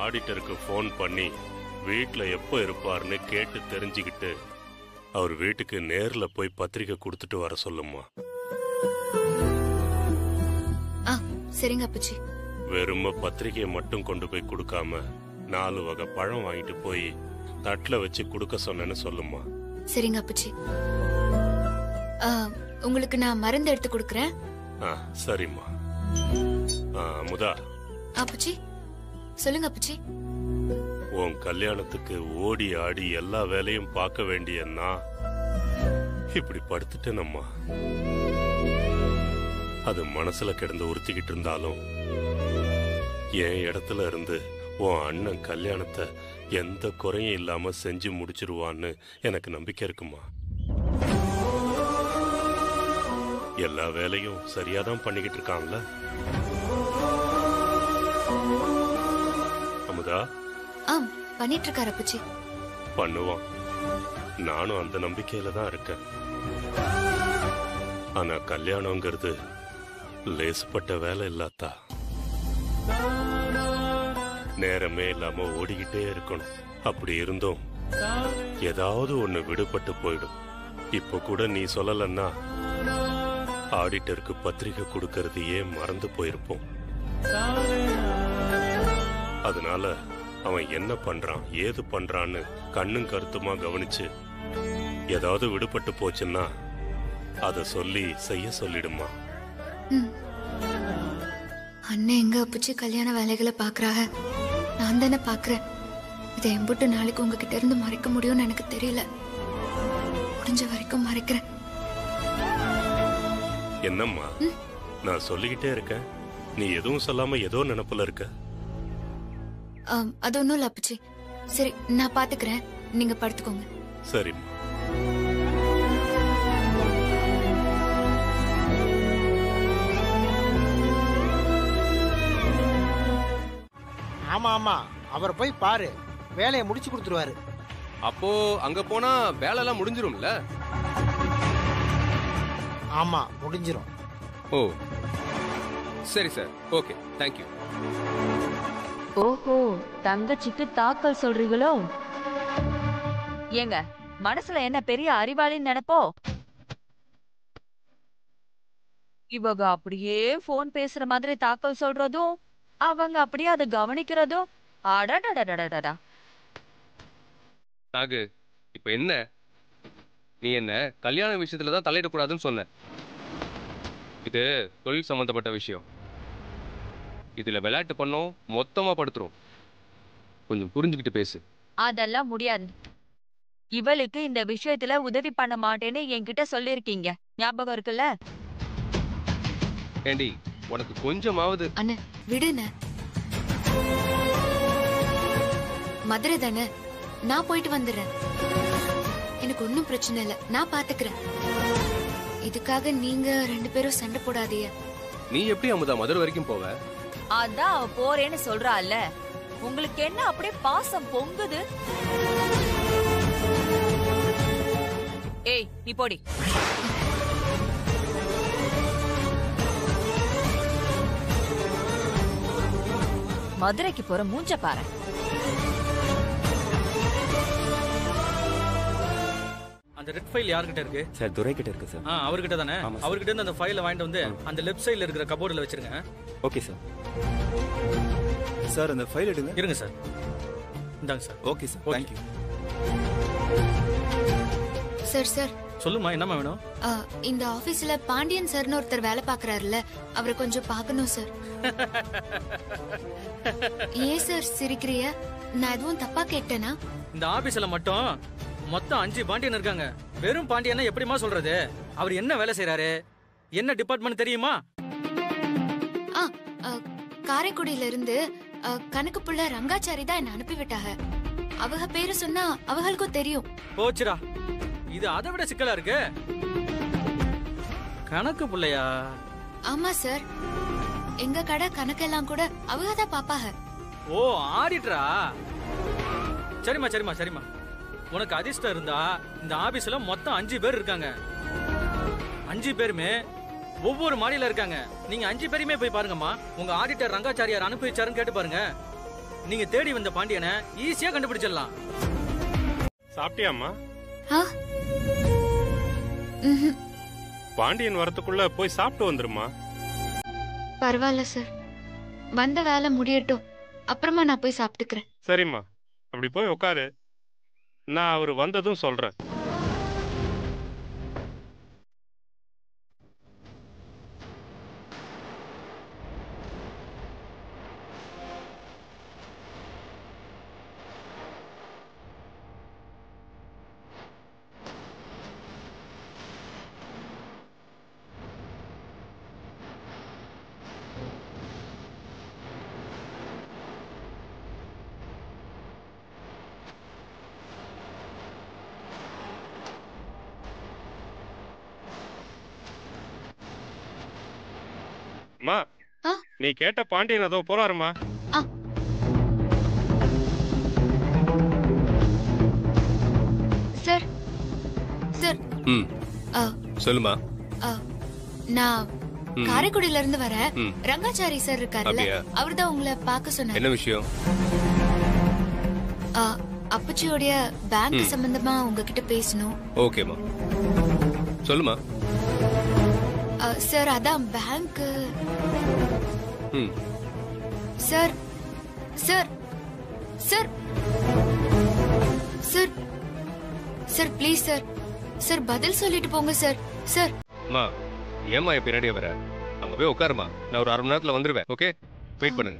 ஆடிட்டருக்கு phone பண்ணி வீட்ல எப்போ இருப்பாருன்னு கேட்டு தெரிஞ்சுக்கிட்டு அவர் வீட்டுக்கு நேர்ல போய் பத்திரிக்கை கொடுத்துட்டு வர சொல்லுமா ஆ சரிங்க அப்பச்சி வெறும பத்திரிக்கையை மட்டும் கொண்டு போய் கொடுக்காம நாலு வகை பழம் வாங்கிட்டு போய் தட்டுல வச்சு கொடுக்க சொன்னேன்னு சொல்லுமா சரிங்க அப்பச்சி ஆ, உங்களுக்கு நான் மருந்து எடுத்து கொடுக்குறேன் ஆ சரிம்மா ஆ, அமுதா அப்பச்சி சொல்லுங்க அப்பச்சி உன் கல்யாணத்துக்கு ஓடி ஆடி எல்லா வேலையும் பார்க்க வேண்டிய நான் இப்படி படுத்துட்டேனம்மா அது மனசுல கிடந்து உறுத்திக்கிட்டு இருந்தாலும் என் இடத்துல இருந்து உன் அண்ணன் கல்யாணத்தை எந்த குறையும் இல்லாம செஞ்சு முடிச்சிருவான்னு எனக்கு நம்பிக்கை இருக்குமா எல்லா வேலையும் சரியாதான் பண்ணிக்கிட்டு இருக்கான்ல அமுதா ஆம் பண்ணிட்டு இருக்காரு அப்பச்சி பண்ணுவான் நானும் அந்த நம்பிக்கையில தான் இருக்கேன் ஆனா கல்யாணங்கிறது லேசுப்பட்ட வேலை இல்லாத்தா நேரமே இல்லாம ஓடிக்கிட்டே இருக்கணும் அப்படி இருந்தும் ஏதாவது ஒண்ணு விடுபட்டு போயிடும் இப்ப கூட நீ சொல்லலன்னா ஆடிட்டருக்கு பத்திரிக்கை கொடுக்கறதையே மறந்து போயிருப்போம் அதனால அவன் என்ன பண்றான் ஏது பண்றான்னு கண்ணும் கருத்துமா கவனிச்சு ஏதாவது விடுபட்டு போச்சுன்னா அத சொல்லி செய்ய சொல்லிடுமா ம். அண்ணன் எங்க அப்பச்சி கல்யாண வேலைகளை பாக்குறாங்க நான் தானே பாக்குறேன் இதை எம்புட்டு நாளைக்கு உங்ககிட்ட இருந்து மறைக்க முடியும்னு எனக்கு தெரியல முடிஞ்ச வரைக்கும் மறைக்கிறேன் என்னம்மா நான் சொல்லிக்கிட்டே இருக்கேன் நீ எதுவும் சொல்லாம ஏதோ நினப்புல இருக்க ஆம், அது ஒன்றும் இல்லை அப்பச்சி சரி நான் பாத்துக்கிறேன் நீங்க படுத்துக்கோங்க சரிம்மா ஆமா ஆமா அவரை போய் பாரு வேலையை முடிச்சு கொடுத்துருவாரு அப்போ அங்க போனா வேலைலாம் முடிஞ்சிரும்ல ஆமா முடிஞ்சிரும் ஓ சரி சார் ஓகே தேங்க்யூ ஓஹோ தங்கச்சிக்கு தாக்கல் சொல்றீங்களோ ஏங்க மனசுல என்ன பெரிய அறிவாளின்னு நினைப்போ இவங்க அப்படியே போன் பேசுற மாதிரி தாக்கல் சொல்றதும் அவங்க அப்படியே அதை கவனிக்கிறதும் அடடடடடடா நாகு இப்போ என்ன நீ என்ன கல்யாண விஷயத்துல தான் தலையிடக்கூடாதுன்னு சொன்ன இது தொழில் சம்பந்தப்பட்ட விஷயம் இதுல விளையாட்டு பண்ணோம் மொத்தமா படுத்துரும் கொஞ்சம் புரிஞ்சுக்கிட்டு பேசு அதெல்லாம் முடியாது இவளுக்கு இந்த விஷயத்துல உதவி பண்ண மாட்டேன்னு என்கிட்ட சொல்லிருக்கீங்க ஞாபகம் இருக்குல்ல ஏண்டி உனக்கு கொஞ்சமாவது அண்ணன் விடுன மதுரை தானே நான் போயிட்டு வந்துடுறேன் எனக்கு ஒன்றும் பிரச்சனை இல்லை நான் பாத்துக்கிறேன் இதுக்காக நீங்க ரெண்டு பேரும் சண்டை போடாதீங்க நீ எப்படி அமுதா மதுரை வரைக்கும் போவ அதான் அவ போறேன்னு சொல்றாள்ல உங்களுக்கு என்ன அப்படியே பாசம் பொங்குது ஏய் நீ போடி மதுரைக்கு போற மூஞ்ச பாரு அந்த ரெட் ஃபைல் யார்கிட்ட இருக்கு சார் துரை கிட்ட இருக்கு சார் ஆ அவர்கிட்ட தானே ஆமா, சார். அவர்கிட்ட இருந்து அந்த ஃபைலை வாங்கிட்டு வந்து அந்த லெஃப்ட் சைடுல இருக்கிற கபோர்டில் வச்சிருங்க ஓகே சார் சார் அந்த ஃபைல் எடுங்க இருங்க சார் இந்தாங்க sir okay sir Okay. Thank you sir sir சொல்லுமா என்னம்மா வேணும் ஆ, இந்த ஆபீஸ்ல பாண்டியன் சார்னு ஒருத்தர் வேலை பாக்குறாருல்ல அவரை கொஞ்சம் பார்க்கணும் சார் ஏன் சார் சிரிக்கிறிய நான் எதுவும் தப்பா கேட்டேனா இந்த ஆபீஸ்ல மட்டும் மொத்தம் அஞ்சு பாண்டியன் இருக்காங்க வெறும் பாண்டியன்னா எப்படிமா சொல்றது அவர் என்ன வேலை செய்யறாரு என்ன டிபார்ட்மெண்ட் தெரியுமா ஆ ஆ, காரைக்குடியில இருந்து ஆ, கணக்கு புள்ள ரங்காச்சாரி தான் என்ன அனுப்பி விட்டாங்க அவங்க பேரு சொன்னா அவங்களுக்கும் தெரியும் போச்சுடா இது அதை விட சிக்கலா இருக்கு கணக்கு பிள்ளையா ஆமா சார் எங்க கடை கணக்கெல்லாம் கூட அவங்க தான் பாப்பாங்க ஓ ஆடிட்டரா சரிம்மா சரிம்மா சரிம்மா உனக்கு அதிர்ஷ்டம் இருந்தா இந்த ஆபீஸ்ல மொத்தம் அஞ்சு பேர் இருக்காங்க அஞ்சு பேருமே ஒவ்வொரு மாடியில இருக்காங்க நீங்க அஞ்சு பேரையுமே போய் பாருங்கம்மா உங்க ஆடிட்டர் ரங்காச்சாரியார் அனுப்பி வச்சாருன்னு கேட்டு பாருங்க நீங்க தேடி வந்த பாண்டியனை ஈஸியா கண்டுபிடிச்சிடலாம் சாப்பிட்டியாம்மா ஆ ம்ஹும். பாண்டியன் வரத்துக்குள்ள போய் சாப்பிட்டு வந்துருமா பரவாயில்ல சார் வந்த வேலை முடியட்டும் அப்புறமா நான் போய் சாப்பிட்டுக்கிறேன் சரிம்மா அப்படி போய் உட்காரு நான் அவர் வந்ததும் சொல்றேன் அம்மா ஆ? நீ கேட்ட பாண்டியன் அதோ போறாருமா சார் சார் ம் ஆ, சொல்லுமா ஆ, நான் ம். காரைக்குடியில இருந்து வரேன் ம். ரங்காச்சாரி சார் இருக்காருல்ல அப்படியா? அவர்தான் உங்களை பார்க்க சொன்னார் என்ன விஷயம் ஆ, அப்பச்சியோடைய பேங்க் ம். சம்பந்தமா உங்ககிட்ட பேசணும் ஓகேம்மா சொல்லுமா ஆ, சார் அதான் பேங்க் ம் sir sir sir sir sir please sir sir பதில் சொல்லிட்டு போங்க சார் சார் அம்மா ஏம்மா என் பின்னாடியே வர அங்க போய் உட்காருமா நான் ஒரு அரை மணி நேரத்துல வந்துருவேன் ஓகே வெயிட் பண்ணுங்க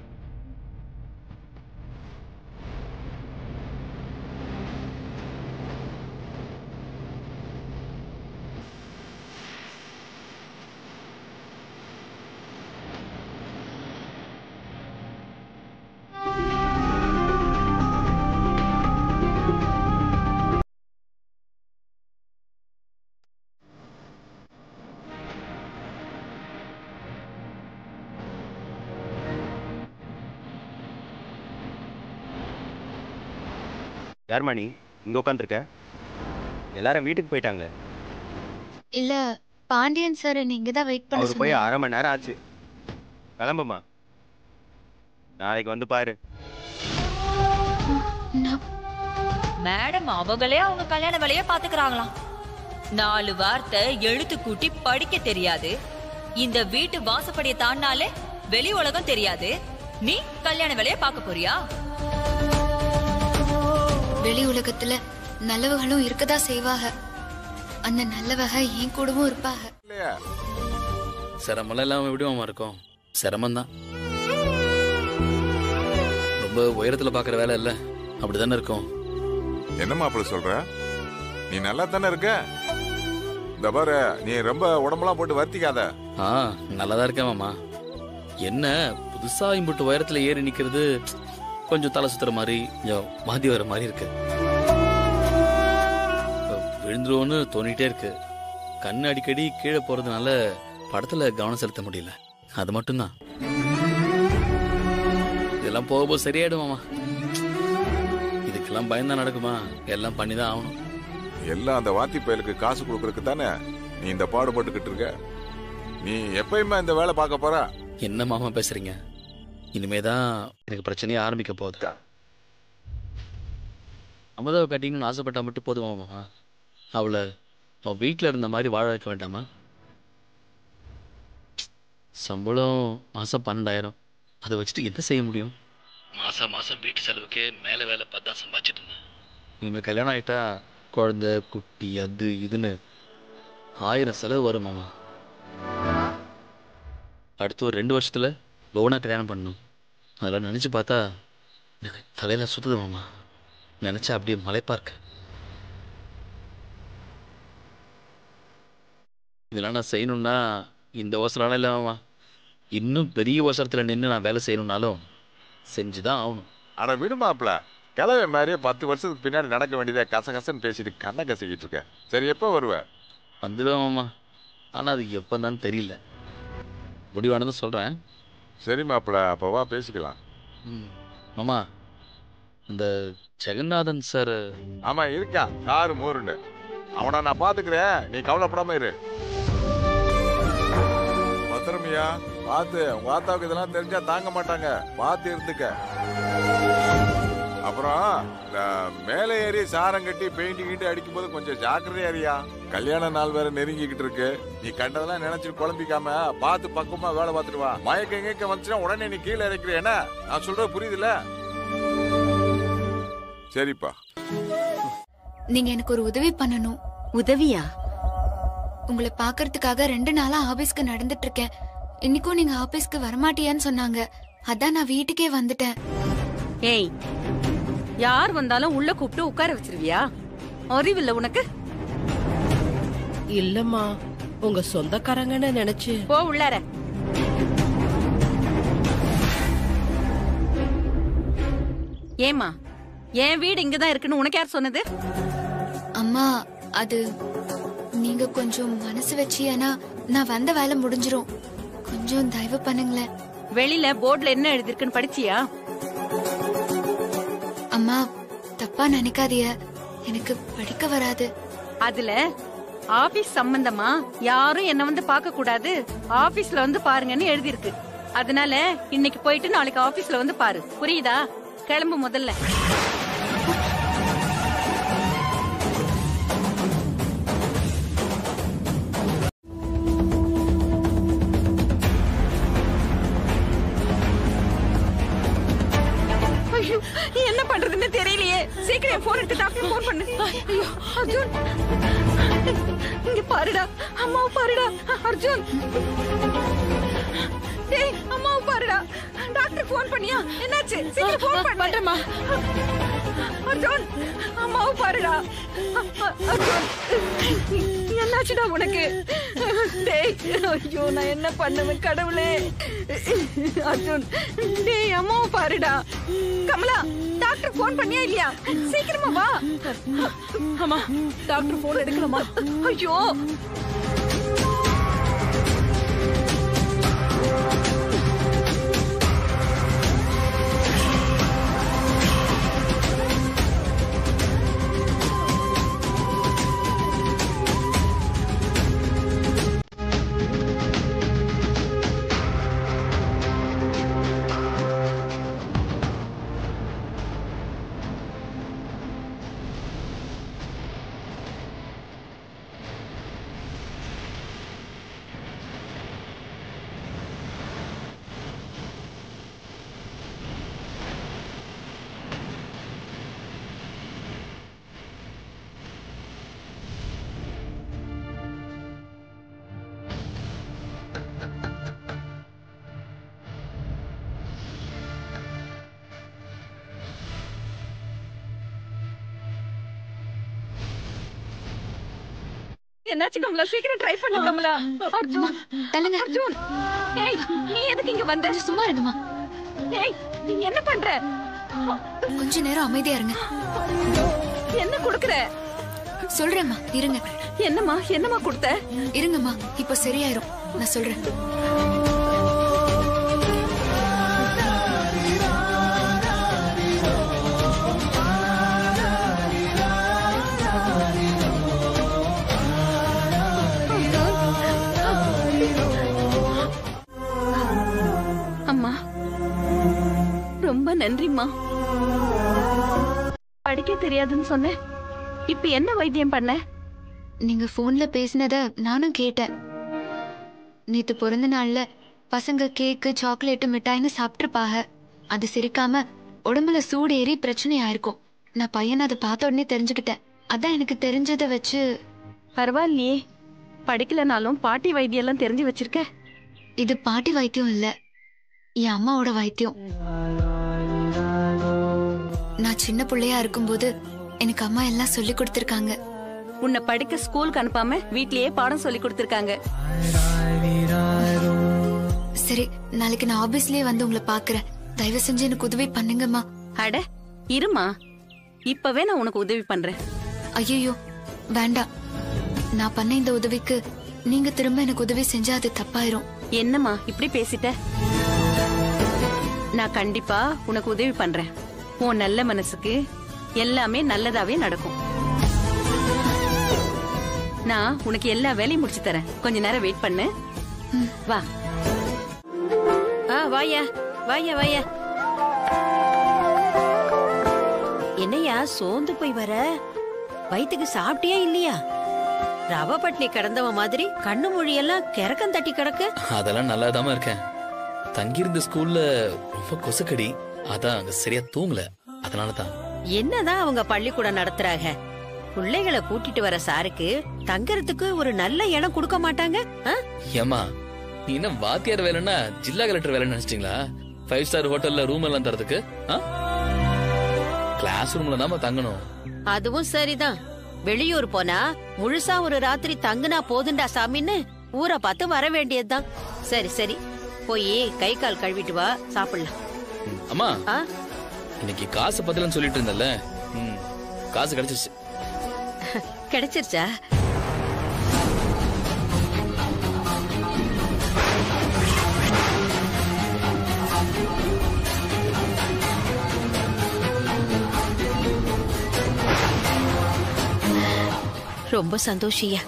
யார்மா நீ இங்கே உட்காந்துருக்க எல்லாரும் வீட்டுக்கு போயிட்டாங்க இல்ல பாண்டியன் சார் நீங்க தான் வெயிட் பண்ண அவர் போய் சொன்னாங்க அரை மணி நேரம் ஆச்சு கிளம்புமா நாளைக்கு வந்து பாரு நான் மேடம் அவங்களே அவங்க கல்யாண வேலைய பாத்துக்கிறாங்களாம் நாலு வார்த்தை எழுத்து கூட்டி படிக்க தெரியாது இந்த வீட்டு வாசப்படிய தாண்டாலே வெளி உலகம் தெரியாது நீ கல்யாண வேலைய பார்க்க போறியா வெளி உலகத்துல நல்லவர்களும் இருக்கதா செய்வாக அந்த நல்லவக என் கூடவும் இருப்பாக சிரமம்லாம் இல்லாம விடுவோமா இருக்கும் சிரமம்தான் ரொம்ப உயரத்துல பாக்குற வேலை இல்ல அப்படிதானே இருக்கும் என்ன மாப்பிள்ள சொல்ற நீ நல்லா தானே இருக்க இந்த பாரு நீ ரொம்ப உடம்பெல்லாம் போட்டு வருத்திக்காத ஆ நல்லாதான் இருக்கேன் மாமா என்ன புதுசா இம்புட்டு உயரத்துல ஏறி நிக்கிறது கொஞ்சம் தலை சுத்துற மாதிரி கொஞ்சம் மாத்தி வர மாதிரி இருக்கு விழுந்துருவோன்னு தோணிட்டே இருக்கு கண்ணு அடிக்கடி கீழே போறதுனால படத்துல கவனம் செலுத்த முடியல அது மட்டும்தான் இதெல்லாம் போக போக சரியாயிடும் மாமா இதுக்கெல்லாம் பயந்தா நடக்குமா எல்லாம் பண்ணிதான் ஆகணும் எல்லாம் அந்த வாத்தி பயலுக்கு காசு கொடுக்கறதுக்கு தானே நீ இந்த பாடுபட்டுக்கிட்டு இருக்க நீ எப்பயுமே இந்த வேலை பார்க்க போற என்ன மாமா பேசுறீங்க இனிமேதான் எனக்கு பிரச்சனையே ஆரம்பிக்க போகுது அமுதாவை கட்டிங்கன்னு ஆசைப்பட்டா மட்டும் போதுமா மாமா அவளை அவன் வீட்டில் இருந்த மாதிரி வாழ வைக்க வேண்டாமா சம்பளம் மாசம் பன்னெண்டாயிரம் அதை வச்சுட்டு என்ன செய்ய முடியும் மாசம் மாசம் வீட்டு செலவுக்கே மேலே வேலை பார்த்து தான் சம்பாதிச்சிட்டு இருந்தேன் இனிமேல் கல்யாணம் ஆயிட்டா குழந்தை குட்டி அது இதுன்னு ஆயிரம் செலவு வரும் மாமா அடுத்து ஒரு ரெண்டு வருஷத்துல லோனா கல்யாணம் பண்ணணும் அதெல்லாம் நினைச்சு பார்த்தா எனக்கு தலையில சுத்துது மாமா நினைச்சா அப்படியே மலைப்பா இருக்கு இதெல்லாம் நான் செய்யணும்னா இந்த அவசரம் இல்லை மாமா இன்னும் பெரிய அவசரத்துல நின்று நான் வேலை செய்யணும்னாலும் செஞ்சுதான் ஆகணும் அட விடு மாப்பிள கிளவை மாதிரியே பத்து வருஷத்துக்கு பின்னாடி நடக்க வேண்டியதை கசகசன்னு பேசிட்டு கண்ணை கசக்கிட்டு இருக்க சரி எப்போ வருவ வந்துடுவேன் மாமா ஆனா அது எப்போதான் தெரியல முடிவானதும் சொல்றேன் சரி மாப்பிள அப்போ வா பேசிக்கலாம் ம் மாமா இந்த ஜெகநாதன் சார் ஆமா இருக்கான் காரு மோருண்டு அவனை நான் பாத்துக்கிறேன் நீ கவலைப்படாம இரு பத்திரமியா பார்த்து உங்க ஆத்தாவுக்கு இதெல்லாம் தெரிஞ்சா தாங்க மாட்டாங்க பார்த்து இருந்துக்க அப்புறம் இந்த மேலே ஏறி சாரம் கட்டி பெயிண்ட் கீட்டு அடிக்கும் போது கொஞ்சம் ஜாக்கிரதையா அறியா கல்யாண நாள் வேற நெருங்கிக்கிட்டு இருக்கு நீ கண்டதெல்லாம் நினைச்சிட்டு குழம்பிக்காம பார்த்து பக்குவமா வேலை பார்த்துட்டு வா மயக்க எங்க வந்துச்சுன்னா உடனே நீ கீழே இறக்குற என்ன நான் சொல்றது புரியுதுல்ல சரிப்பா நீங்க எனக்கு ஒரு உதவி பண்ணணும் உதவியா உங்களை பாக்குறதுக்காக ரெண்டு நாளா ஆபீஸ்க்கு நடந்துட்டு இருக்கேன் இன்னைக்கும் நீங்க ஆபீஸ்க்கு வரமாட்டியான்னு சொன்னாங்க அதான் நான் வீட்டுக்கே வந்துட்டேன் ஏய் யார் வந்தாலும் உள்ள கூப்பிட்டு உட்கார வச்சிருவியா அறிவில்ல உனக்கு இல்லம்மா உங்க சொந்தக்காரங்கன்னு நினைச்சு போ உள்ளார ஏமா என் வீடு இங்கதான் இருக்குன்னு உனக்கு யார் சொன்னது அம்மா அது நீங்க கொஞ்சம் மனசு வச்சியானா நான் வந்த வேலை முடிஞ்சிரும் கொஞ்சம் தயவு பண்ணுங்களேன் வெளியில போர்டுல என்ன எழுதிருக்குன்னு படிச்சியா அம்மா தப்பா நினைக்காதீய எனக்கு படிக்க வராது அதுல ஆபீஸ் சம்பந்தமா யாரும் என்ன வந்து பார்க்க கூடாது ஆபீஸ்ல வந்து பாருங்கன்னு எழுதிருக்கு அதனால இன்னைக்கு போயிட்டு நாளைக்கு ஆபீஸ்ல வந்து பாரு புரியுதா கிளம்பு முதல்ல ஐயோ என்ன பண்றதுன்னு தெரியலையே சீக்கிரம் போன் எடுத்து டாக்டர் போன் பண்ணு ஐயோ அர்ஜுன் இங்க பாருடா அம்மாவை பாருடா அர்ஜுன் டேய் அம்மாவை பாருடா டாக்டர் போன் பண்ணியா என்னாச்சு சீக்கிரம் போன் பண்ணு பண்றமா அர்ஜுன் அம்மாவை பாருடா அ- அ- அர்ஜுன் என்னாச்சுடா உனக்கு டேய் ஐயோ நான் என்ன பண்ணுவேன் கடவுளே அர்ஜுன் டேய் அம்மாவை பாருடா கமலா டாக்டர் போன் பண்ணியா இல்லையா சீக்கிரமா வா அம்மா டாக்டர் போன் எடுக்கணுமா ஐயோ என்னாச்சு கமலா சீக்கிரம் ட்ரை பண்ணு கமலா அர்ஜுன் தள்ளுங்க அர்ஜுன் ஏய் நீ எதுக்கு இங்க வந்த சும்மா இருங்கம்மா ஏய் நீ என்ன பண்ற கொஞ்ச நேரம் அமைதியா இருங்க என்ன குடுக்குற சொல்றேம்மா இருங்க என்னம்மா என்னம்மா கொடுத்த இருங்கம்மா இப்ப சரியாயிரும் நான் சொல்றேன் அம்மா ரொம்ப நன்றிம்மா படிக்க தெரியாதுன்னு சொன்னேன் இப்ப என்ன வைத்தியம் பண்ண நீங்க போன்ல பேசினத நானும் கேட்டேன் நேத்து பிறந்த நாள்ல பசங்க கேக்கு சாக்லேட்டு மிட்டாய்னு சாப்பிட்டுருப்பாங்க அது சிரிக்காம உடம்புல சூடு ஏறி பிரச்சனை ஆயிருக்கும் நான் பையனை அதை பார்த்த உடனே தெரிஞ்சுக்கிட்டேன் அதான் எனக்கு தெரிஞ்சதை வச்சு பரவாயில்லையே படிக்கலனாலும் பாட்டி வைத்தியம் எல்லாம் தெரிஞ்சு வச்சிருக்க இது பாட்டி வைத்தியம் இல்ல என் அம்மாவோட வைத்தியம் நான் சின்ன பிள்ளையா இருக்கும்போது எனக்கு அம்மா எல்லாம் சொல்லி கொடுத்திருக்காங்க உன்னை படிக்க ஸ்கூலுக்கு அனுப்பாம வீட்லயே பாடம் சொல்லி கொடுத்திருக்காங்க சரி நாளைக்கு நான் ஆபீஸ்லயே வந்து உங்களை பாக்குறேன் தயவு செஞ்சு எனக்கு உதவி பண்ணுங்கம்மா அட இருமா இப்பவே நான் உனக்கு உதவி பண்றேன் ஐயோ வேண்டாம் நான் பண்ண இந்த உதவிக்கு நீங்க திரும்ப எனக்கு உதவி செஞ்சா அது தப்பாயிரும் என்னம்மா இப்படி பேசிட்ட நான் கண்டிப்பா உனக்கு உதவி பண்றேன் உன் நல்ல மனசுக்கு எல்லாமே நல்லதாவே நடக்கும் நான் உனக்கு எல்லா வேலையும் முடிச்சு தரேன் கொஞ்ச நேரம் வெயிட் பண்ணு வா ஆ வாயா வாயா வாயா என்னையா சோர்ந்து போய் வர வயித்துக்கு சாப்பிட்டியா இல்லையா ரவ பட்னி கிடந்தவன் மாதிரி கண்ணு மொழியெல்லாம் கிறக்கம் தட்டி கிடக்கு அதெல்லாம் நல்லாதாம்மா இருக்கேன் தங்கியிருந்த ஸ்கூல்ல ரொம்ப கொசுக்கடி அதான் அங்க சரியா தூங்கல அதனால தான் என்னதான் அவங்க பள்ளிக்கூடம் நடத்துறாங்க பிள்ளைகளை கூட்டிட்டு வர சாருக்கு தங்கறதுக்கு ஒரு நல்ல இடம் கொடுக்க மாட்டாங்க ஆ? ஏமா நீ என்ன வாத்தியார் வேலைன்னா ஜில்லா கலெக்டர் வேலைன்னு நினைச்சிட்டீங்களா ஃபைவ் ஸ்டார் ஹோட்டல்ல ரூம் எல்லாம் தரதுக்கு கிளாஸ் ரூம்ல நாம தங்கணும் அதுவும் சரிதான் வெளியூர் போனா முழுசா ஒரு ராத்திரி தங்குனா போதுண்டா சாமின்னு ஊரை பார்த்து வர வேண்டியதுதான் சரி சரி போய் கை கால் கழுவிட்டு வா சாப்பிடலாம் அம்மா ஆ? இன்னைக்கு காசு பத்தலன்னு சொல்லிட்டு இருந்தல காசு கிடைச்சிருச்சு கிடைச்சிருச்சா ரொம்ப சந்தோஷியா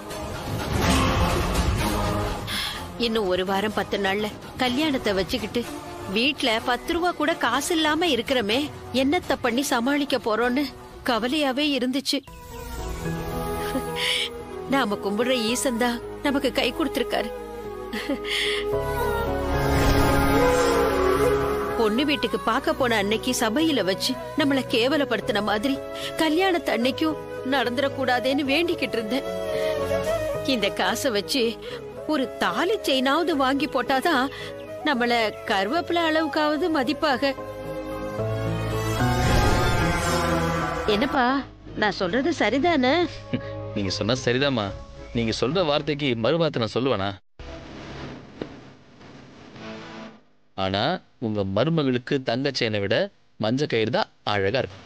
இன்னும் ஒரு வாரம் பத்து நாள்ல கல்யாணத்தை வச்சுக்கிட்டு வீட்ல பத்து ரூபா கூட காசு இல்லாம இருக்கிறமே என்னத்த பண்ணி சமாளிக்க போறோம்னு கவலையாவே இருந்துச்சு நாம கும்பிடுற ஈசன் தான் நமக்கு கை கொடுத்திருக்காரு பொண்ணு வீட்டுக்கு பார்க்க போன அன்னைக்கு சபையில வச்சு நம்மள கேவலப்படுத்தின மாதிரி கல்யாணத்து அன்னைக்கும் நடந்துடக்கூடாதேன்னு வேண்டிக்கிட்டு இருந்தேன் இந்த காசை வச்சு ஒரு தாலி செயினாவது வாங்கி போட்டாதான் நம்மள கருவேப்பிலை அளவுக்காவது மதிப்பாக என்னப்பா நான் சொல்றது சரிதானே நீங்க சொன்னா சரிதாம்மா நீங்க சொல்ற வார்த்தைக்கு மறுவார்த்தை நான் சொல்லுவேனா ஆனா உங்க மருமகளுக்கு தங்க செயினை விட மஞ்ச கயிறு தான் அழகா இருக்கும்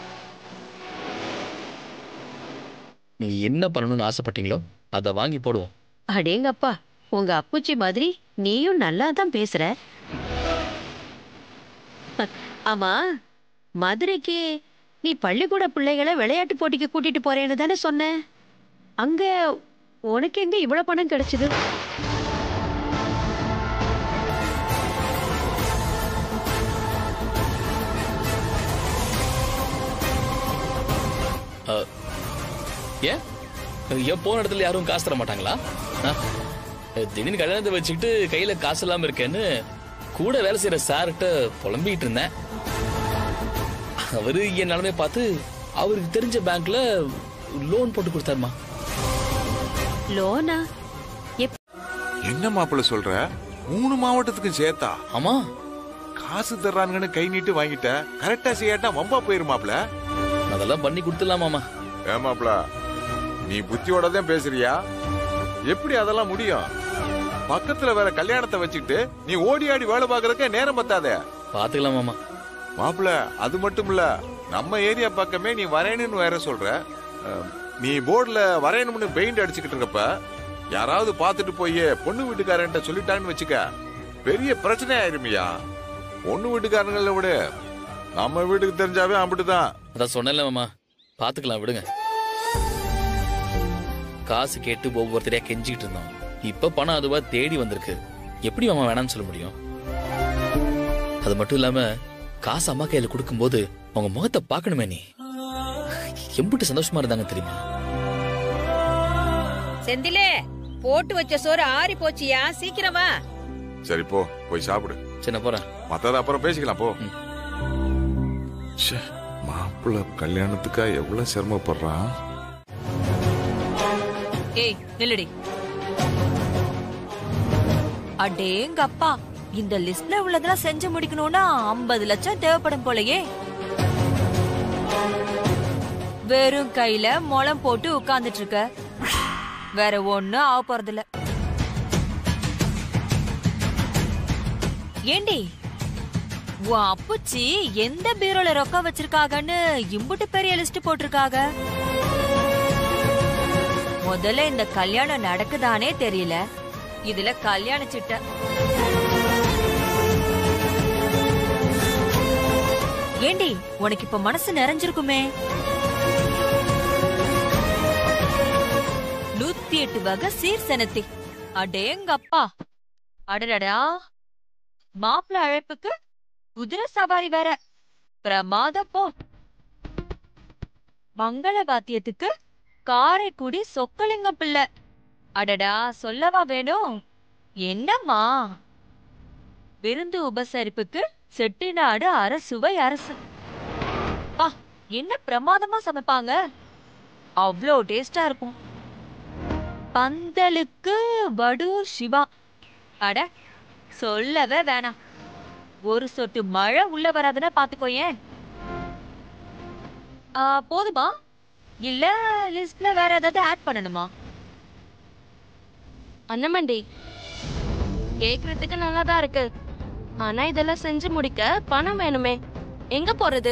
நீங்க என்ன பண்ணணும்னு ஆசைப்பட்டீங்களோ அதை வாங்கி போடுவோம் அடேங்கப்பா உங்க அப்புச்சி மாதிரி நீயும் நல்லா தான் பேசுற ஆமா மதுரைக்கு நீ பள்ளிக்கூட பிள்ளைகளை விளையாட்டு போட்டிக்கு கூட்டிட்டு போறேன்னு தானே சொன்ன அங்க உனக்கு எங்க இவ்வளவு பணம் கிடைச்சது அஹ், ஏன் ஏன் போன இடத்துல யாரும் காசு தர மாட்டாங்களா ஆ? திடீர்னு கல்யாணத்தை வச்சுக்கிட்டு கையில காசு இல்லாம இருக்கேன்னு கூட வேலை செய்யற சார்கிட்ட புலம்பிட்டு இருந்தேன் அவரு என் நிலைமை பார்த்து அவருக்கு தெரிஞ்ச பேங்க்ல லோன் போட்டு கொடுத்தாருமா லோனா என்ன மாப்பிள்ள சொல்ற மூணு மாவட்டத்துக்கும் சேர்த்தா ஆமா காசு தர்றாங்கன்னு கை நீட்டு வாங்கிட்ட கரெக்டா செய்யாட்டா வம்பா போயிருமாப்ல அதெல்லாம் பண்ணி கொடுத்துடலாமாமா ஏமாப்ல நீ புத்தியோட தான் பேசுறியா எப்படி அதெல்லாம் முடியும் பக்கத்துல வேற கல்யாணத்தை வச்சுக்கிட்டு நீ ஓடி ஆடி வேலை பாக்குறதுக்கே நேரம் பத்தாதே பாத்துக்கலாம் மாமா மாப்பிள அது மட்டும் இல்ல நம்ம ஏரியா பக்கமே நீ வரையணும்னு வேற சொல்ற அஹ், நீ போர்டுல வரையணும்னு பெயிண்ட் அடிச்சுக்கிட்டு இருக்கப்ப யாராவது பார்த்துட்டு போய் பொண்ணு வீட்டுக்காரன்ட்ட சொல்லிட்டான்னு வச்சுக்க பெரிய பிரச்சனை ஆயிருமியா பொண்ணு வீட்டுக்காரங்கள விட நம்ம வீட்டுக்கு தெரிஞ்சாவே அப்படிதான் அதான் சொன்னேன்ல மாமா பாத்துக்கலாம் விடுங்க காசு கேட்டு ஒவ்வொருத்தரையா கெஞ்சிக்கிட்டு இருந்தோம் இப்ப பணம் அதுவா தேடி வந்திருக்கு எப்படி மாமா வேணாம்னு சொல்ல முடியும் அது மட்டும் இல்லாம காசு அம்மா கையில கொடுக்கும்போது அவங்க முகத்தை பார்க்கணுமே நீ எம்பிட்டு சந்தோஷமா இருந்தாங்க தெரியுமா செந்திலே போட்டு வச்ச சோறு ஆறி போச்சியா சீக்கிரம் வா சரி போ போய் சாப்பிடு சின்ன போறேன் மத்தத அப்புறம் பேசிக்கலாம் போ ச்சே, மாப்பிள்ளை கல்யாணத்துக்கா எவ்வளவு சிரமப்படுறான் ஏய் நில்லுடி அடேங்கப்பா இந்த லிஸ்ட்ல உள்ளதெல்லாம் செஞ்சு முடிக்கணும்னா ஐம்பது லட்சம் தேவைப்படும் போலயே வெறும் கையில முளம் போட்டு உட்கார்ந்துட்டு இருக்க வேற ஒண்ணும் ஆக போறதில்ல ஏண்டி உன் அப்புச்சி எந்த பீரோல ரொக்கம் வச்சிருக்காங்கன்னு இம்புட்டு பெரிய லிஸ்ட் போட்டிருக்காங்க முதல்ல இந்த கல்யாணம் நடக்குதானே தெரியல இதுல கல்யாண சிட்டை ஏண்டி உனக்கு இப்ப மனசு நிறைஞ்சிருக்குமே நூத்தி எட்டு வகை சீர் செனத்தி அடேங்கப்பா அடடடா மாப்பிள்ள அழைப்புக்கு குதிரை சவாரி வேற பிரமாதம் போ மங்கள பாத்தியத்துக்கு காரைக்குடி சொக்கலிங்க பிள்ளை அடடா சொல்லவா வேணும் என்னம்மா விருந்து உபசரிப்புக்கு செட்டிநாடு அரசுவை அரசு பா என்ன பிரமாதமா சமைப்பாங்க அவ்வளோ டேஸ்டா இருக்கும் பந்தலுக்கு வடூர் சிவா அட சொல்லவே வேணாம் ஒரு சொட்டு மழை உள்ள வராதுன்னா பாத்துக்கோயேன் ஆ, போதுமா இல்ல லிஸ்ட்ல வேற ஏதாவது ஆட் பண்ணணுமா அண்ணமண்டி கேக்குறதுக்கு நல்லா தான் இருக்கு ஆனா இதெல்லாம் செஞ்சு முடிக்க பணம் வேணுமே எங்க போறது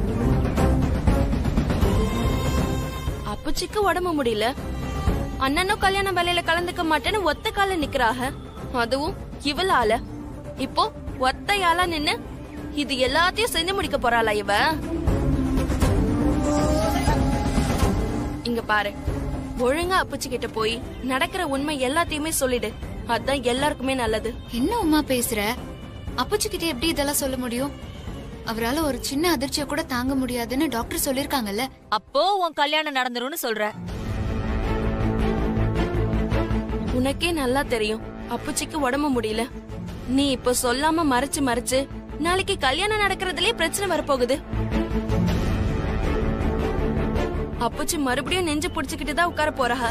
அப்புச்சிக்கு உடம்பு முடியல அண்ணனும் கல்யாண வேலையில கலந்துக்க மாட்டேன்னு ஒத்த கால நிக்கிறாக அதுவும் இவளால இப்போ ஒத்தையால நின்னு இது எல்லாத்தையும் செஞ்சு முடிக்க போறாளா இவ இங்க பாரு ஒழுங்கா அப்புச்சி கிட்ட போய் நடக்கிற உண்மை எல்லாத்தையுமே சொல்லிடு அதான் எல்லாருக்குமே நல்லது என்ன உமா பேசுற அப்பச்சிக்கிட்ட எப்படி இதெல்லாம் சொல்ல முடியும் அவரால ஒரு சின்ன அதிர்ச்சியை கூட தாங்க முடியாதுன்னு டாக்டர் சொல்லிருக்காங்கல்ல அப்போ உன் கல்யாணம் நடந்துரும்னு சொல்ற உனக்கே நல்லா தெரியும் அப்புச்சிக்கு உடம்பு முடியல நீ இப்ப சொல்லாம மறைச்சு மறைச்சு நாளைக்கு கல்யாணம் நடக்கிறதுலயே பிரச்சனை வரப்போகுது அப்புச்சி மறுபடியும் நெஞ்சு புடிச்சுக்கிட்டு தான் உட்கார போறாக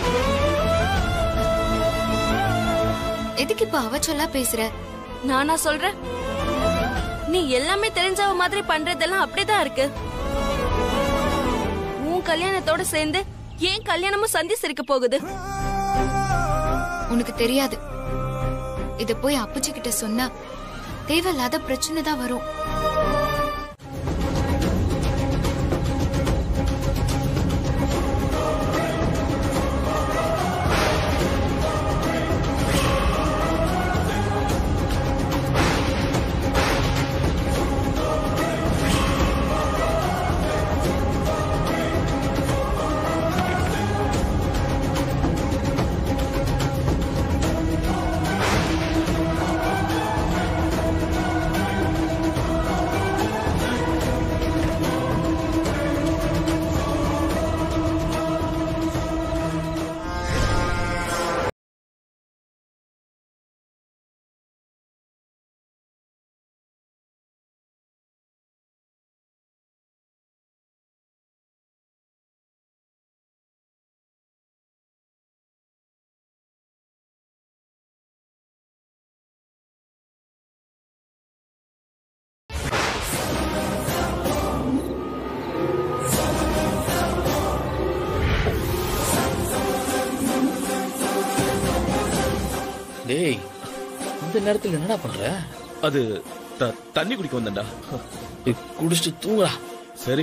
எதுக்கு இப்ப அவ சொல்லா பேசுற நானா சொல்றேன் நீ எல்லாமே தெரிஞ்சவ மாதிரி பண்றதெல்லாம் அப்படிதான் இருக்கு உன் கல்யாணத்தோட சேர்ந்து ஏன் கல்யாணமும் சந்தி சிரிக்க போகுது உனக்கு தெரியாது இத போய் அப்பச்சி கிட்ட சொன்னா தேவையில்லாத பிரச்சனை தான் வரும் டேய் இந்த நேரத்துல என்னடா பண்ற அது த- தண்ணி குடிக்க வந்தேன்டா டேய், குடிச்சிட்டு தூங்குடா சரி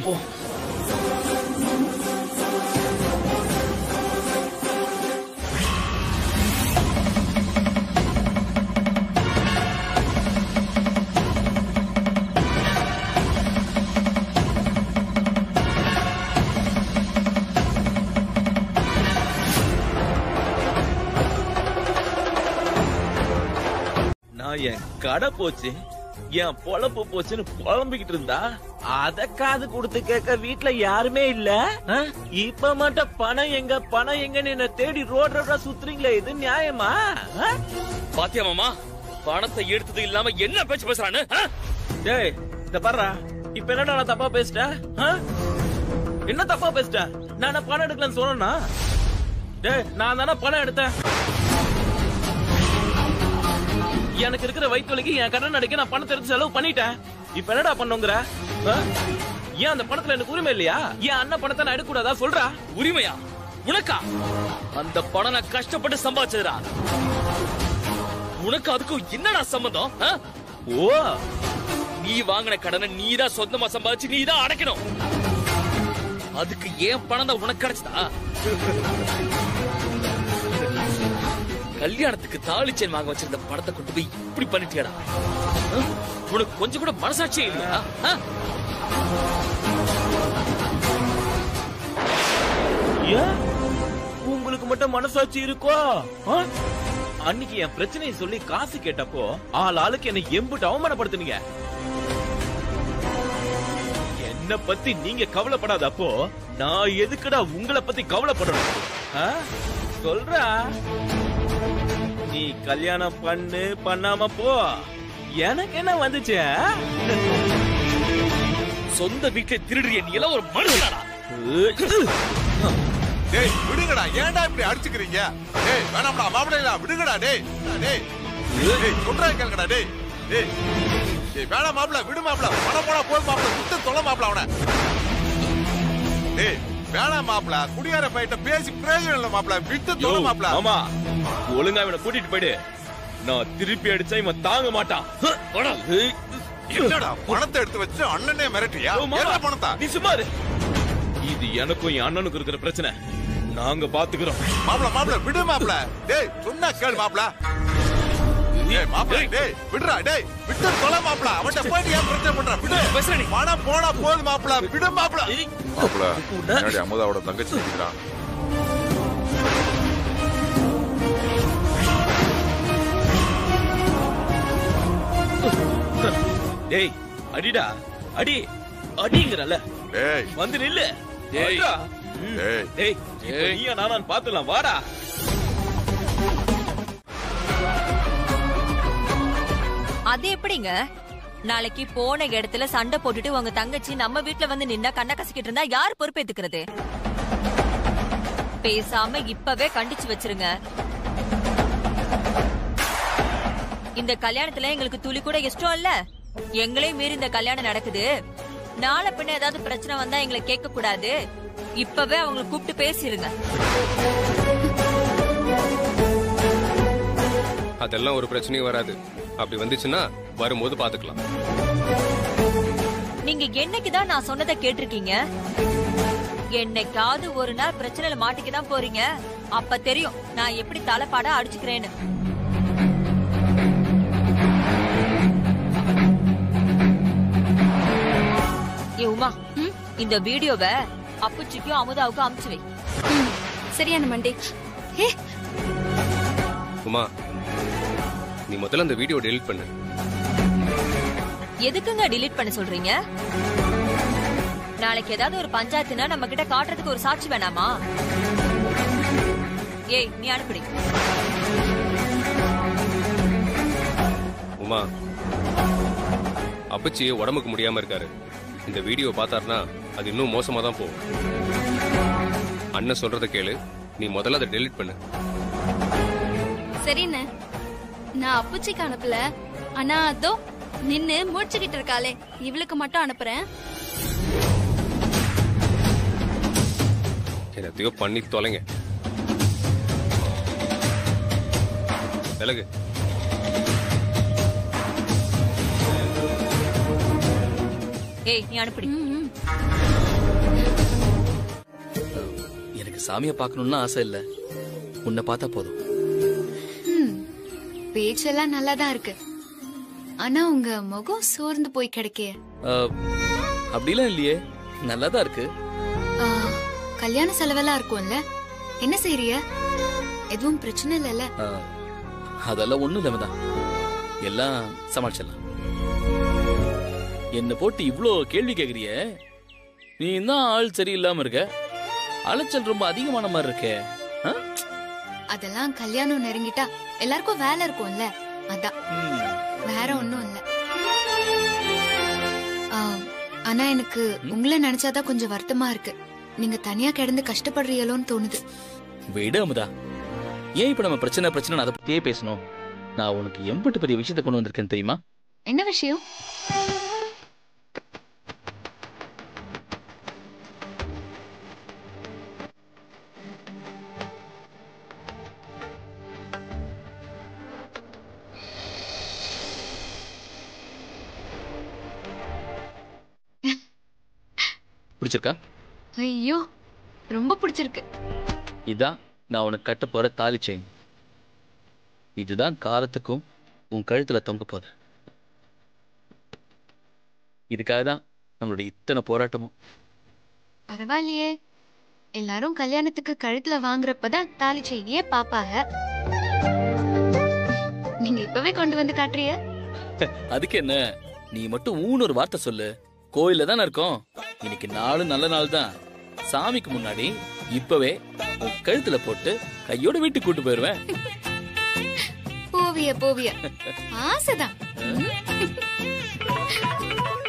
நான் என் கடை போச்சு என் பொழப்பு போச்சுன்னு புலம்பிக்கிட்டு இருந்தா அத காது கொடுத்து கேட்க வீட்ல யாருமே இல்ல ஆ? இப்ப மட்டும் பணம் எங்க பணம் எங்கன்னு என்ன தேடி ரோட் ரோடா சுத்துறீங்களே இது நியாயமா ஆ? பாத்தியா மாமா பணத்தை எடுத்தது இல்லாம என்ன பேச்சு பேசுறான்னு ஆ? டேய் இந்த பாருடா இப்ப என்னடா நான் தப்பா பேசிட்டேன் ஆ? என்ன தப்பா பேசிட்டேன் நான் என்ன பணம் எடுக்கலன்னு சொன்னா டேய் நான் தானே பணம் எடுத்தேன் எனக்கு இருக்கிற வயிற்று வலிக்கு என் கடன் அடைக்க நான் பணத்தை எடுத்து செலவு பண்ணிட்டேன் இப்ப என்னடா பண்ணுங்கிற ஆ? ஏன் அந்த பணத்துல எனக்கு உரிமை இல்லையா ஏன் அண்ணன் பணத்தை நான் எடுக்க கூடாதா சொல்றா உரிமையா உனக்கா அந்த பணம் நான் கஷ்டப்பட்டு சம்பாதிச்சதுடா உனக்கு அதுக்கும் என்னடா சம்பந்தம் ஆ? ஓ நீ வாங்கின கடனை நீ தான் சொந்தமா சம்பாதிச்சு நீ தான் அடைக்கணும் அதுக்கு ஏன் பணம் தான் உனக்கு கிடைச்சதா கல்யாணத்துக்கு தாலி செயின் வாங்க வச்சிருந்த பணத்தை கொண்டு போய் இப்படி பண்ணிட்டியாடா ஆ? உனக்கு கொஞ்சம் கூட மனசாட்சியே இல்லையா ஆ? ஏன் உங்களுக்கு மட்டும் மனசாட்சி இருக்கோ ஆ? அன்னைக்கு என் பிரச்சனையை சொல்லி காசு கேட்டப்போ ஆள் ஆளுக்கு என்னை எம்புட்டு அவமானப்படுத்துனீங்க என்ன பத்தி நீங்க கவலைப்படாத அப்போ நான் எதுக்குடா உங்களை பத்தி கவலைப்படணும் ஆ? சொல்றா நீ கல்யாணம் பண்ணு பண்ணாம போ எனக்கு என்ன வந்துச்சு ஆ? சொந்த வீட்டுல திருடுறிய நீ எல்லாம் ஒரு மனுஷனாடா டேய் விடுங்கடா ஏன்டா இப்படி அடிச்சுக்கிறீங்க டேய் வேணாம்டா மாப்பிள்ளைங்களா விடுங்கடா டேய் டேய் டேய் சொல்றா கேளுங்கடா டேய் டேய் டேய் வேணாம் மாப்பிள விடு மாப்பிள பணம் போனா போய் மாப்பிள விட்டு தொலை மாப்பிள அவனை டேய் வேணாம் மாப்பிள குடியார பையிட்ட பேசி பிரயோஜனம் இல்ல மாப்பிள விட்டு தொலை மாப்பிள ஆமா ஒழுங்கா இவனை கூட்டிட்டு போயிடு நான் திருப்பி அடிச்சா இவன் தாங்க மாட்டான் போடா. என்னடா பணத்தை எடுத்து வச்சு அண்ணனே மிரட்டியா ஓ, மாமா, என்ன பணத்தா நீ சும்மா இரு. இது எனக்கும் என் அண்ணனுக்கும் இருக்கிற பிரச்சனை நாங்க பாத்துக்கிறோம் மாப்பிள மாப்பிள விடு மாப்பிள டேய் சொன்னா கேளு மாப்பிள டேய் மாப்பிள டேய் விடுடா டேய் விட்டு தொலை மாப்பிள அவன்கிட்ட போயிட்டு ஏன் பிரச்சனை பண்ற விடு பணம் போனா போகுது மாப்பிள விடு மாப்பிள மாப்பிள முன்னாடி அமுதாவோட தங்கச்சி நிக்கிறான் டேய் அடிடா அடி அடிங்கறல டேய் வந்து நில்லு டேய். அடிடா. டேய் டேய் இப்ப நீயா நானான்னு பாத்துலாம் வாடா அது எப்படிங்க நாளைக்கு போன இடத்துல சண்டை போட்டுட்டு உங்க தங்கச்சி நம்ம வீட்ல வந்து நின்னா கண்ண கசிக்கிட்டு இருந்தா யார் பொறுப்பேத்துக்கிறது பேசாம இப்பவே கண்டிச்சு வச்சிருங்க இந்த கல்யாணத்துல எங்களுக்கு துளி கூட இஷ்டம் இல்ல எங்களையும் மீறி இந்த கல்யாணம் நடக்குது நாளை பின்ன ஏதாவது பிரச்சனை வந்தா எங்களை கேட்க கூடாது இப்பவே அவங்களை கூப்பிட்டு பேசிருங்க அதெல்லாம் ஒரு பிரச்சனையும் வராது அப்படி வந்துச்சுன்னா வரும்போது பாத்துக்கலாம் நீங்க என்னைக்குதான் நான் சொன்னதை கேட்டிருக்கீங்க என்னைக்காவது ஒரு நாள் பிரச்சனையில மாட்டிக்க தான் போறீங்க அப்ப தெரியும் நான் எப்படி தலைப்பாடா அடிச்சுக்கிறேன்னு ஏ உமா இந்த வீடியோவை அப்புச்சிக்கும் அமுதாவுக்கும் அமுச்சு வை சரியான மண்டே ஹே உமா நீ முதல்ல அந்த வீடியோ டெலிட் பண்ணு எதுக்குங்க delete பண்ண சொல்றீங்க நாளைக்கு ஏதாவது ஒரு பஞ்சாயத்துனா நம்ம கிட்ட காட்டுறதுக்கு ஒரு சாட்சி வேணாமா ஏய் நீ அனுப்பிடி உமா அப்பச்சி உடம்புக்கு முடியாம இருக்காரு இந்த வீடியோ பார்த்தாருன்னா அது இன்னும் மோசமா தான் போகும் அண்ணன் சொல்றத கேளு நீ முதல்ல அதை டெலிட் பண்ணு சரிண்ணே நான் அப்புச்சிக்கு அனுப்பல ஆனா அதோ நின்னு முடிச்சுக்கிட்டு இருக்காளே இவளுக்கு மட்டும் அனுப்புறேன் என்னத்தையோ பண்ணி தொலைங்க விலகு ஏய் நீ அனுப்பிடி எனக்கு சாமியை பார்க்கணும்னு ஆசை இல்ல உன்னை பார்த்தா போதும் ம், பேச்செல்லாம் நல்லா தான் இருக்கு ஆனா உங்க முகம் சோர்ந்து போய் கிடைக்கே அஹ், அப்படிலாம் இல்லையே நல்லா தான் இருக்கு ஆ, கல்யாண செலவெல்லாம் இருக்கும்ல என்ன செய்றிய எதுவும் பிரச்சனை இல்லைல்ல அஹ், அதெல்லாம் ஒண்ணும் இல்லாம தான் எல்லாம் சமாளிச்சிடலாம் என்ன போட்டு இவ்ளோ கேள்வி கேக்குறிய நீ தான் ஆள் சரியில்லாம இருக்க அலைச்சல் ரொம்ப அதிகமான மாதிரி இருக்கே ஆ? அதெல்லாம் கல்யாணம் நெருங்கிட்டா எல்லாருக்கும் வேலை இருக்கும்ல அதான் வேற ஒண்ணும் இல்ல ஆ, ஆனா எனக்கு உங்களை நினைச்சாதான் கொஞ்சம் வருத்தமா இருக்கு நீங்க தனியா கிடந்து கஷ்டப்படுறீங்களோன்னு தோணுது விடு அமுதா ஏன் இப்ப நம்ம பிரச்சனை பிரச்சனை அதை பத்தியே பேசணும் நான் உனக்கு எம்பட்டு பெரிய விஷயத்தை கொண்டு வந்திருக்கேன் தெரியுமா என்ன விஷயம் பிடிச்சிருக்கா ஐயோ ரொம்ப பிடிச்சிருக்கு இதான் நான் உனக்கு கட்ட போற தாலி செயின் இதுதான் காலத்துக்கும் உன் கழுத்துல தொங்க போகுது இதுக்காக தான் நம்மளுடைய இத்தனை போராட்டமும் பரவாயில்லையே எல்லாரும் கல்யாணத்துக்கு கழுத்துல வாங்குறப்பதான் தாலி செயினியே பாப்பாங்க நீங்க இப்பவே கொண்டு வந்து காட்டுறிய அதுக்கு என்ன நீ மட்டும் ஊன்னு ஒரு வார்த்தை சொல்லு கோயில்ல தானே இருக்கோம் இன்னைக்கு நாளும் நல்ல நாள் தான் சாமிக்கு முன்னாடி இப்பவே உன் கழுத்துல போட்டு கையோட வீட்டுக்கு கூட்டு போயிருவேன் போவிய போவிய ஆசைதான் ஆ?